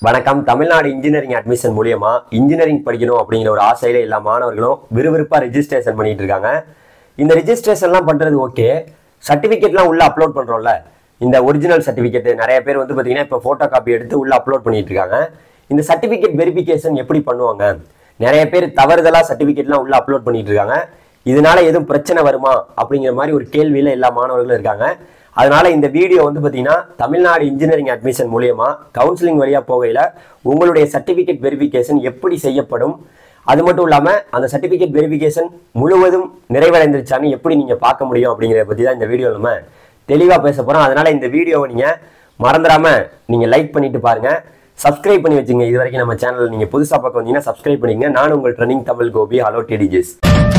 வணக்கம் Tamil Nadu engineering admission மூலியமா engineering படிக்கணும் அப்படிங்கிற ஒரு ஆசையில எல்லா மாணவர்களும் விறுவிறுப்பா ரெஜிஸ்ட்ரேஷன் பண்ணிட்டு இருக்காங்க இந்த ரெஜிஸ்ட்ரேஷன்லாம் பண்றது ஓகே சர்டிஃபிகேட்லாம் உள்ள அப்லோட் பண்றோம்ல இந்த ஒரிஜினல் சர்டிஃபிகேட் நிறைய பேர் வந்து பார்த்தீங்கன்னா இப்போ ஃபோட்டோ காப்பி எடுத்து உள்ள அப்லோட் பண்ணிட்டு இருக்காங்க இந்த சர்டிஃபிகேட் வெரிஃபிகேஷன் எப்படி பண்ணுவாங்க நிறைய பேர் தவறுதலா சர்டிஃபிகேட்லாம் உள்ள அப்லோட் பண்ணிட்டு இருக்காங்க இதனால எதுவும் பிரச்சனை வருமா அப்படிங்கிற மாதிரி ஒரு கேள்வியில எல்லா மாணவர்களும் இருக்காங்க அதனால இந்த வீடியோ வந்து பார்த்தீங்கன்னா தமிழ்நாடு இன்ஜினியரிங் அட்மிஷன் மூலியமா கவுன்சிலிங் வழியா போகையில உங்களுடைய சர்டிஃபிகேட் வெரிஃபிகேஷன் எப்படி செய்யப்படும் அது மட்டும் இல்லாம அந்த சர்டிஃபிகேட் வெரிஃபிகேஷன் முழுவதும் நிறைவடைந்துருச்சான்னு எப்படி நீங்க பார்க்க முடியும் அப்படிங்கிறத பத்தி தான் இந்த வீடியோ நம்ம தெளிவா பேச போறோம் அதனால இந்த வீடியோவை நீங்க மறந்துடாம நீங்க லைக் பண்ணிட்டு பாருங்க சப்ஸ்கிரைப் பண்ணி வச்சுங்க இது வரைக்கும் நம்ம சேனல் நீங்க புதுசா பார்க்க வந்தீங்கன்னா சப்ஸ்கிரைப் பண்ணிக்கங்க நான் உங்கள் ட்ரெனிங் தமிழ் கோபி ஹலோ டிடிஜிஸ்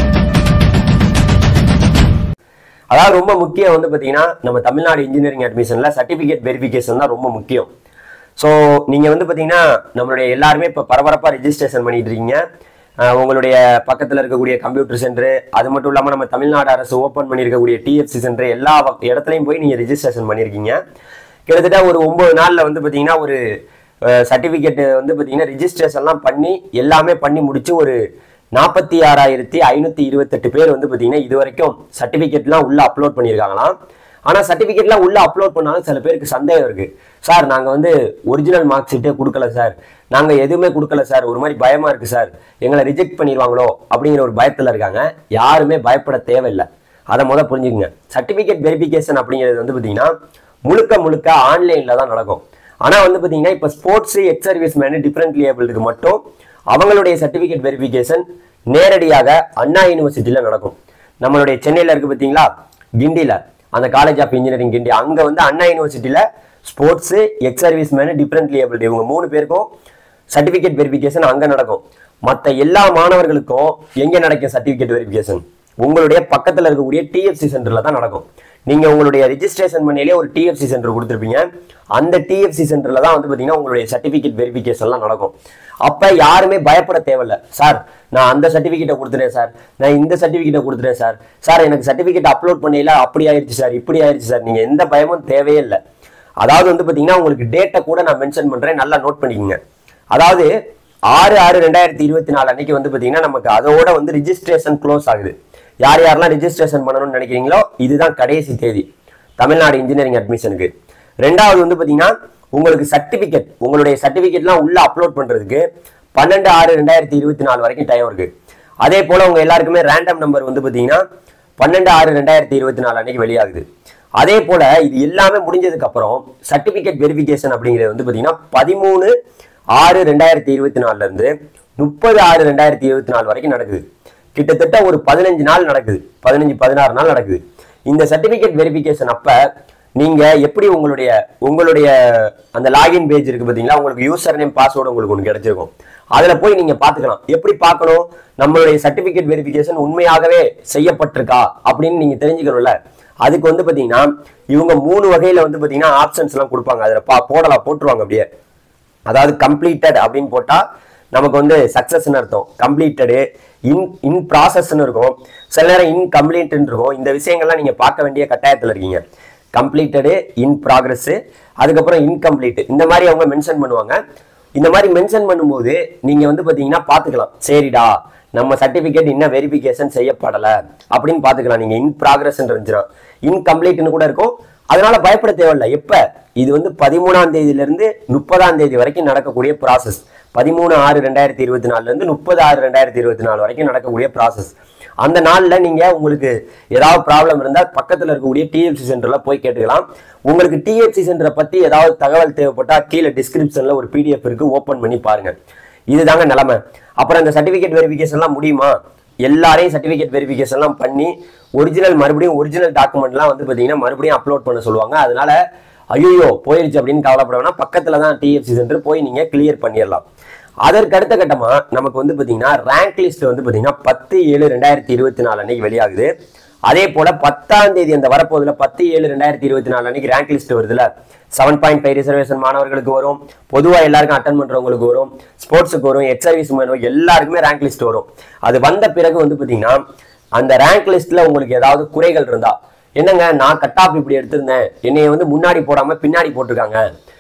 அதாவது ரொம்ப முக்கியம் வந்து பார்த்தீங்கன்னா நம்ம தமிழ்நாடு இன்ஜினியரிங் அட்மிஷன்ல சர்டிஃபிகேட் வெரிஃபிகேஷன் தான் ரொம்ப முக்கியம் ஸோ நீங்கள் வந்து பார்த்தீங்கன்னா நம்மளுடைய எல்லாருமே இப்போ பரபரப்பாக ரெஜிஸ்ட்ரேஷன் பண்ணிட்டு இருக்கீங்க அஹ் உங்களுடைய பக்கத்தில் இருக்கக்கூடிய கம்ப்யூட்டர் சென்டர் அது மட்டும் இல்லாமல் நம்ம தமிழ்நாடு அரசு ஓப்பன் பண்ணியிருக்கக்கூடிய டிஎஃப்சி சென்டர் எல்லா வ- இடத்துலையும் போய் நீங்கள் ரெஜிஸ்ட்ரேஷன் பண்ணியிருக்கீங்க கிட்டத்தட்ட ஒரு ஒன்பது நாளில் வந்து பார்த்தீங்கன்னா ஒரு சர்டிஃபிகேட் வந்து பார்த்தீங்கன்னா ரெஜிஸ்ட்ரேஷன்லாம் பண்ணி எல்லாமே பண்ணி முடிச்சு ஒரு நாற்பத்தி ஆறாயிரத்தி ஐநூற்றி இருபத்தெட்டு பேர் வந்து பார்த்தீங்கன்னா இது வரைக்கும் சர்டிஃபிகேட்லாம் உள்ள அப்லோட் பண்ணியிருக்காங்களாம் ஆனால் சர்டிஃபிகேட்லாம் உள்ள அப்லோட் பண்ணாலும் சில பேருக்கு சந்தேகம் இருக்கு சார் நாங்கள் வந்து ஒரிஜினல் மார்க் ஷீட்டே கொடுக்கல சார் நாங்கள் எதுவுமே கொடுக்கல சார் ஒரு மாதிரி பயமா இருக்கு சார் எங்களை ரிஜெக்ட் பண்ணிடுவாங்களோ அப்படிங்கிற ஒரு பயத்தில் இருக்காங்க யாருமே பயப்பட தேவையில்லை அதை முத புரிஞ்சுக்கங்க சர்டிஃபிகேட் வெரிஃபிகேஷன் அப்படிங்கிறது வந்து பார்த்தீங்கன்னா முழுக்க முழுக்க ஆன்லைனில் தான் நடக்கும் ஆனால் வந்து பார்த்தீங்கன்னா இப்போ sports ex serviceman different லேபிளுக்கு மட்டும் அவங்களுடைய சர்டிஃபிகேட் வெரிஃபிகேஷன் நேரடியாக அண்ணா யூனிவர்சிட்டியில் நடக்கும் நம்மளுடைய சென்னையில் இருக்கு பார்த்தீங்களா கிண்டியில் அந்த காலேஜ் ஆஃப் இன்ஜினியரிங் கிண்டி அங்கே வந்து அண்ணா யூனிவர்சிட்டியில் sports ex serviceman different label இவங்க மூணு பேருக்கும் சர்டிஃபிகேட் வெரிஃபிகேஷன் அங்கே நடக்கும் மற்ற எல்லா மாணவர்களுக்கும் எங்கே நடக்கும் சர்டிஃபிகேட் வெரிஃபிகேஷன் உங்களுடைய பக்கத்தில் இருக்கக்கூடிய டிஎஃப்சி சென்டரில் தான் நடக்கும் நீங்கள் உங்களுடைய ரிஜிஸ்ட்ரேஷன் பண்ணியிலே ஒரு டிஎஃப்சி சென்டர் கொடுத்துருப்பீங்க அந்த டிஎஃப்சி சென்டரில் தான் வந்து பார்த்தீங்கன்னா உங்களுடைய சர்டிஃபிகேட் வெரிஃபிகேஷன்லாம் நடக்கும் அப்போ யாருமே பயப்பட தேவையில்ல சார் நான் அந்த சர்டிஃபிகேட்டை கொடுத்துட்டேன் சார் நான் இந்த சர்டிஃபிகேட்டை கொடுத்துட்டேன் சார் சார் எனக்கு சர்டிஃபிகேட் அப்லோட் பண்ணையில அப்படி ஆயிடுச்சு சார் இப்படி ஆயிடுச்சு சார் நீங்கள் எந்த பயமும் தேவையே இல்லை அதாவது வந்து பார்த்தீங்கன்னா உங்களுக்கு டேட்டை கூட நான் மென்ஷன் பண்ணுறேன் நல்லா நோட் பண்ணிக்கோங்க அதாவது ஆறு ஆறு ரெண்டாயிரத்தி இருபத்தி நாலு அன்னைக்கு வந்து பார்த்தீங்கன்னா நமக்கு அதோட வந்து ரிஜிஸ்ட்ரேஷன் க்ளோஸ் ஆகுது யார் யாரெல்லாம் ரிஜிஸ்ட்ரேஷன் பண்ணணும்னு நினைக்கிறீங்களோ இதுதான் கடைசி தேதி தமிழ்நாடு இன்ஜினியரிங் அட்மிஷனுக்கு ரெண்டாவது வந்து பார்த்தீங்கன்னா உங்களுக்கு சர்டிஃபிகேட் உங்களுடைய சர்டிஃபிகேட்லாம் உள்ள அப்லோட் பண்ணுறதுக்கு பன்னெண்டு ஆறு ரெண்டாயிரத்தி இருபத்தி நாலு வரைக்கும் டைம் இருக்கு அதே போல் உங்க எல்லாருக்குமே ரேண்டம் நம்பர் வந்து பார்த்தீங்கன்னா பன்னெண்டு ஆறு ரெண்டாயிரத்தி இருபத்தி நாலு அன்னைக்கு வெளியாகுது அதே போல இது எல்லாமே முடிஞ்சதுக்கு அப்புறம் சர்டிபிகேட் வெரிஃபிகேஷன் அப்படிங்கிறது வந்து பாத்தீங்கன்னா பதிமூணு ஆறு ரெண்டாயிரத்தி இருபத்தி நாலுல இருந்து முப்பது ஆறு ரெண்டாயிரத்தி இருபத்தி நாலு வரைக்கும் நடக்குது கிட்டத்தட்ட ஒரு பதினஞ்சு நாள் நடக்குது பதினஞ்சு பதினாறு நாள் நடக்குது இந்த சர்டிபிகேட் வெரிஃபிகேஷன் அப்ப நீங்க எப்படி உங்களுடைய உங்களுடைய அந்த லாகின் பேஜ் இருக்கு பாத்தீங்களா உங்களுக்கு யூசர் நேம் பாஸ்வேர்டு உங்களுக்கு ஒன்று கிடைச்சிருக்கும் அதுல போய் நீங்க பாத்துக்கலாம் எப்படி பார்க்கணும் நம்மளுடைய சர்டிபிகேட் வெரிஃபிகேஷன் உண்மையாகவே செய்யப்பட்டிருக்கா அப்படின்னு நீங்க தெரிஞ்சுக்கணும்ல அதுக்கு வந்து பாத்தீங்கன்னா இவங்க மூணு வகையில வந்து பாத்தீங்கன்னா ஆப்ஷன்ஸ் எல்லாம் கொடுப்பாங்க அதுல பா போடலாம் போட்டுருவாங்க அப்படியே அதாவது கம்ப்ளீட்டட் அப்படின்னு போட்டா நமக்கு வந்து சக்சஸ்னு அர்த்தம் கம்ப்ளீட்டடு இன் இன் ப்ராசஸ்ன்னு இருக்கும் சில நேரம் இன்கம்ப்ளீட்னு இருக்கும் இந்த விஷயங்கள்லாம் நீங்க பார்க்க வேண்டிய கட்டாயத்தில் இருக்கீங்க கம்ப்ளீட்டடு இன் ப்ராக்ரஸ் அதுக்கப்புறம் இன்கம்ப்ளீட் இந்த மாதிரி அவங்க மென்ஷன் பண்ணுவாங்க இந்த மாதிரி மென்ஷன் பண்ணும்போது நீங்க வந்து பாத்தீங்கன்னா பார்த்துக்கலாம் சரிடா நம்ம சர்டிபிகேட் இன்னும் வெரிஃபிகேஷன் செய்யப்படல அப்படின்னு பார்த்துக்கலாம் நீங்க இன் ப்ராக்ரஸ் இருந்துச்சுன்னா இன்கம்ப்ளீட்னு கூட இருக்கும் அதனால பயப்பட தேவையில்லை எப்ப இது வந்து பதிமூணாம் தேதியில இருந்து முப்பதாம் தேதி வரைக்கும் நடக்கக்கூடிய ப்ராசஸ் பதிமூணு ஆறு ரெண்டாயிரத்தி இருபத்தி நாலுல இருந்து முப்பது ஆறு ரெண்டாயிரத்தி இருபத்தி நாலு வரைக்கும் நடக்கக்கூடிய ப்ராசஸ் அந்த நாள்ல நீங்க உங்களுக்கு ஏதாவது ப்ராப்ளம் இருந்தால் பக்கத்துல இருக்கக்கூடிய டிஎஃப்சி சென்டர்ல போய் கேட்டுக்கலாம் உங்களுக்கு டிஎஃப்சி சென்டரை பத்தி ஏதாவது தகவல் தேவைப்பட்டா கீழே டிஸ்கிரிப்ஷன்ல ஒரு பிடிஎஃப் இருக்கு ஓபன் பண்ணி பாருங்க இதுதாங்க நிலைமை அப்புறம் இந்த சர்டிபிகேட் வெரிஃபிகேஷன்லாம் முடியுமா எல்லாரையும் சர்டிபிகேட் வெரிஃபிகேஷன்லாம் பண்ணி ஒரிஜினல் மறுபடியும் ஒரிஜினல் டாக்குமெண்ட்லாம் வந்து பார்த்தீங்கன்னா மறுபடியும் அப்லோட் பண்ண சொல்லுவாங்க அதனால ஐயோ போயிருச்சு அப்படின்னு கவலைப்பட வேணாம் பக்கத்துல தான் டிஎஃப்சி சென்டர் போய் நீங்க கிளியர் பண்ணிடலாம் அதற்கு அடுத்த கட்டமா நமக்கு வந்து பாத்தீங்கன்னா ரேங்க் லிஸ்ட் வந்து பாத்தீங்கன்னா பத்து ஏழு ரெண்டாயிரத்தி இருபத்தி நாலு அன்னைக்கு வெளியாகுது அதே போல பத்தாம் தேதி அந்த வரப்போதுல பத்து ஏழு ரெண்டாயிரத்தி இருபத்தி நாலு அன்னைக்கு ரேங்க் லிஸ்ட் வருதுல செவன் பாயிண்ட் ஃபைவ் ரிசர்வேஷன் மாணவர்களுக்கு வரும் பொதுவா எல்லாருக்கும் அட்டன் பண்றவங்களுக்கு வரும் ஸ்போர்ட்ஸுக்கு வரும் எக்ஸ் சர்வீஸ் வரும் எல்லாருக்குமே ரேங்க் லிஸ்ட் வரும் அது வந்த பிறகு வந்து பாத்தீங்கன்னா அந்த ரேங்க் லிஸ்ட்ல உங்களுக்கு ஏதாவது குறைகள் இருந்தா என்னங்க நான் கட் ஆஃப் இப்படி எடுத்திருந்தேன் என்னைய வந்து முன்னாடி போடாம பின்னாடி போட்டிருக்காங்க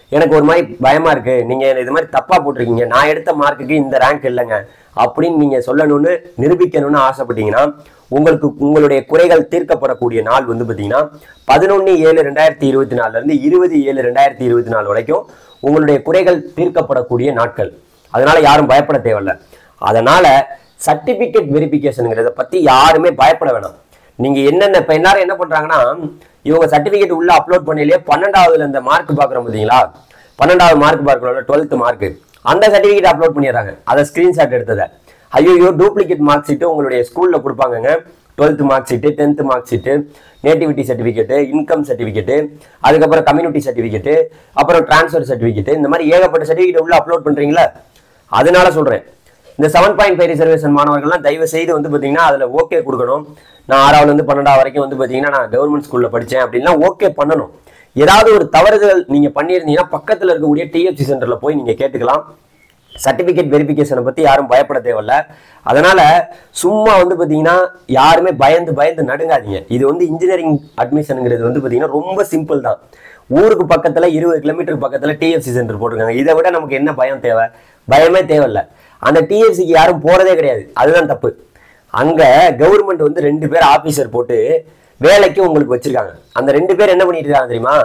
எனக்கு ஒரு மாதிரி பயமா இருக்கு நீங்க இது மாதிரி தப்பா போட்டிருக்கீங்க நான் எடுத்த மார்க்குக்கு இந்த ரேங்க் இல்லைங்க அப்படின்னு நீங்க சொல்லணும்னு நிரூபிக்கணும்னு ஆசைப்பட்டீங்கன்னா உங்களுக்கு உங்களுடைய குறைகள் தீர்க்கப்படக்கூடிய நாள் வந்து பார்த்தீங்கன்னா பதினொன்று ஏழு ரெண்டாயிரத்தி இருபத்தி நாலுல இருந்து இருபது ஏழு ரெண்டாயிரத்தி இருபத்தி நாலு வரைக்கும் உங்களுடைய குறைகள் தீர்க்கப்படக்கூடிய நாட்கள் அதனால யாரும் பயப்பட தேவையில்ல அதனால சர்டிபிகேட் வெரிஃபிகேஷனுங்கிறத பத்தி யாருமே பயப்பட வேணாம் நீங்க என்னென்ன இப்ப எல்லாரும் என்ன பண்றாங்கன்னா இவங்க சர்டிபிகேட் உள்ள அப்லோட் பண்ணலையே பன்னெண்டாவதுல இந்த மார்க் பாக்குறோம் பார்த்தீங்களா பன்னெண்டாவது மார்க் பார்க்கணும் டுவெல்த் மார்க் அந்த சர்டிபிகேட் அப்லோட் பண்ணிடுறாங்க அதை ஸ்கிரீன்ஷாட் எடுத்ததை ஐயோ டூப்ளிகேட் மார்க் ஷீட்டு உங்களுடைய ஸ்கூல்ல கொடுப்பாங்கங்க twelfth mark sheet tenth mark sheet nativity certificate income certificate அதுக்கப்புறம் கம்யூனிட்டி சர்டிஃபிகேட்டு அப்புறம் டிரான்ஸ்ஃபர் சர்டிஃபிகேட்டு இந்த மாதிரி ஏகப்பட்ட சர்டிஃபிகேட் உள்ள அப்லோட் பண்றீங்களா அதனால சொல்றேன் இந்த செவன் பாயிண்ட் ஃபைவ் ரிசர்வேஷன் மாணவர்கள்லாம் தயவு செய்து வந்து பார்த்தீங்கன்னா அதில் ஓகே கொடுக்கணும் நான் ஆறாவதுல இருந்து பன்னெண்டாவது வரைக்கும் வந்து பார்த்தீங்கன்னா நான் கவர்மெண்ட் ஸ்கூலில் படித்தேன் அப்படின்லாம் ஓகே பண்ணணும் ஏதாவது ஒரு தவறுதல் நீங்கள் பண்ணியிருந்தீங்கன்னா பக்கத்தில் இருக்கக்கூடிய டிஎஃப்சி சென்டரில் போய் நீங்கள் கேட்டுக்கலாம் சர்டிஃபிகேட் வெரிஃபிகேஷனை பற்றி யாரும் பயப்பட தேவையில்ல அதனால சும்மா வந்து பார்த்தீங்கன்னா யாருமே பயந்து பயந்து நடுங்காதீங்க இது வந்து இன்ஜினியரிங் அட்மிஷனுங்கிறது வந்து பார்த்தீங்கன்னா ரொம்ப சிம்பிள் தான் ஊருக்கு பக்கத்தில் இருபது கிலோமீட்டருக்கு பக்கத்தில் டிஎஃப்சி சென்டர் போட்டிருக்காங்க இதை விட நமக்கு என்ன பயம் தேவை பயமே தேவையில்ல அந்த டிஎஃப்சிக்கு யாரும் போகிறதே கிடையாது அதுதான் தப்பு அங்கே கவர்மெண்ட் வந்து ரெண்டு பேர் ஆஃபீஸர் போட்டு வேலைக்கு உங்களுக்கு வச்சிருக்காங்க அந்த ரெண்டு பேர் என்ன பண்ணிட்டு இருக்காங்க தெரியுமா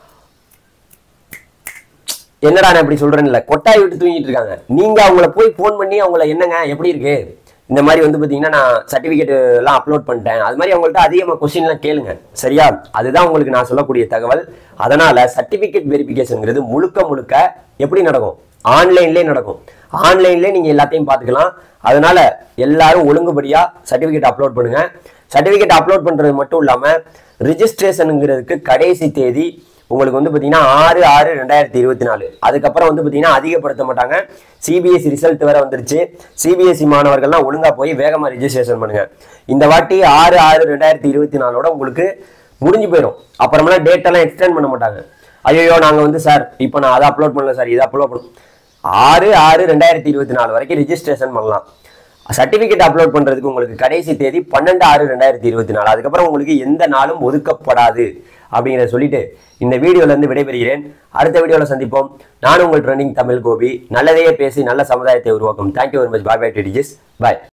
என்னடா நான் இப்படி சொல்றேன்ல கொட்டாய் விட்டு தூங்கிட்டு இருக்காங்க நீங்க அவங்கள போய் ஃபோன் பண்ணி அவங்கள என்னங்க எப்படி இருக்கு இந்த மாதிரி வந்து பாத்தீங்கன்னா நான் சர்டிபிகேட் எல்லாம் அப்லோட் பண்ணிட்டேன் அது மாதிரி அவங்கள்ட்ட அதிகமாக கொஸ்டின்லாம் கேளுங்க சரியா அதுதான் உங்களுக்கு நான் சொல்லக்கூடிய தகவல் அதனால சர்டிபிகேட் வெரிஃபிகேஷனுங்கிறது முழுக்க முழுக்க எப்படி நடக்கும் ஆன்லைன்லேயே நடக்கும் ஆன்லைன்லேயே நீங்க எல்லாத்தையும் பார்த்துக்கலாம் அதனால எல்லாரும் ஒழுங்குபடியா சர்டிபிகேட் அப்லோட் பண்ணுங்க சர்டிபிகேட் அப்லோட் பண்றது மட்டும் இல்லாம ரிஜிஸ்ட்ரேஷனுங்கிறதுக்கு கடைசி தேதி உங்களுக்கு வந்து பார்த்தீங்கன்னா ஆறு ஆறு ரெண்டாயிரத்தி இருபத்தி நாலு அதுக்கப்புறம் வந்து பார்த்தீங்கன்னா அதிகப்படுத்த மாட்டாங்க சிபிஎஸ்சி ரிசல்ட் வேற வந்துருச்சு சிபிஎஸ்சி மாணவர்கள்லாம் ஒழுங்காக போய் வேகமாக ரிஜிஸ்ட்ரேஷன் பண்ணுங்க இந்த வாட்டி ஆறு ஆறு ரெண்டாயிரத்தி இருபத்தி நாலோட உங்களுக்கு முடிஞ்சு போயிடும் அப்புறமெல்லாம் டேட் எல்லாம் எக்ஸ்டெண்ட் பண்ண மாட்டாங்க ஐயோ நாங்கள் வந்து சார் இப்போ நான் அதை அப்லோட் பண்ணல சார் இதை அப்லோட் பண்ண ஆறு ஆறு ரெண்டாயிரத்தி இருபத்தி நாலு வரைக்கும் ரிஜிஸ்ட்ரேஷன் பண்ணலாம் சர்டிஃபிகேட் அப்லோட் பண்றதுக்கு உங்களுக்கு கடைசி தேதி பன்னெண்டு ஆறு ரெண்டாயிரத்தி இருபத்தி நாலு அதுக்கப்புறம் உங்களுக்கு எந்த நாளும் ஒதுக்கப்படாது அப்படிங்கிறத சொல்லிட்டு இந்த வீடியோல இருந்து விடைபெறுகிறேன் அடுத்த வீடியோல சந்திப்போம் நான் உங்கள் ட்ரெண்டிங் தமிழ் கோபி நல்லதையே பேசி நல்ல சமுதாயத்தை உருவாக்கும் thank you very much bye bye டிடிஜிஸ் பாய்